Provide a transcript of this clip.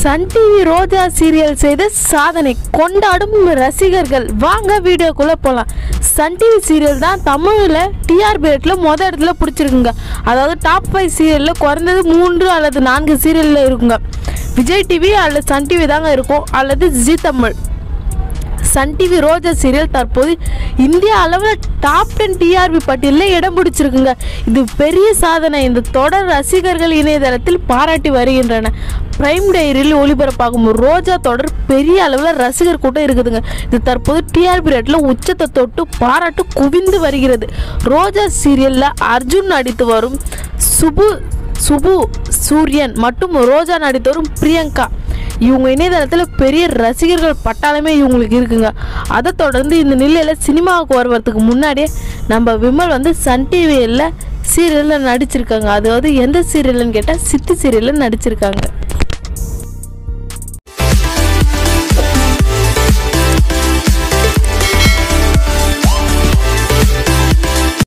Sun TV Roja serial செய்த சாதனை கொண்டாடும் ரசிகர்கள் வாங்க வீடியோக்குள்ள போகலாம் சன் டிவி சீரியல் தான் தமிழில் டிஆர்பி ரேட்டில் மொதல் இடத்துல பிடிச்சிருக்குங்க அதாவது டாப் ஃபைவ் சீரியலில் குறைந்தது மூன்று அல்லது நான்கு சீரியலில் இருக்குங்க விஜய் டிவி அல்லது சன் டிவி தாங்க இருக்கும் அல்லது Zee Tamil Sun TV Roja serial தற்போது இந்திய அளவில் டாப் டென் டிஆர்பி பட்டியலில் இடம் பிடிச்சிருக்குங்க இது பெரிய சாதனை இந்த தொடர் ரசிகர்கள் இணையதளத்தில் பாராட்டி வருகின்றன பிரைம் டைரியில் ஒளிபரப்பாகும் ரோஜா தொடர் பெரிய அளவில் ரசிகர் கூட்டம் இருக்குதுங்க இது தற்போது டிஆர்பி ரேட்டில் உச்சத்தை தொட்டு பாராட்டு குவிந்து வருகிறது ரோஜா சீரியலில் அர்ஜுன் நடித்து வரும் சுபு சுபு சூரியன் மற்றும் ரோஜா நடித்து வரும் பிரியங்கா இவங்க இணையதளத்தில் பெரிய ரசிகர்கள் பட்டாளமே இவங்களுக்கு இருக்குங்க அதை தொடர்ந்து இந்த நிலையில் சினிமாவுக்கு வருவதுக்கு முன்னாடியே நம்ம விமல் வந்து சன் டிவியில் சீரியலில் நடிச்சிருக்காங்க அதாவது எந்த சீரியல்னு கேட்டால் சித்தி சீரியலில் நடிச்சிருக்காங்க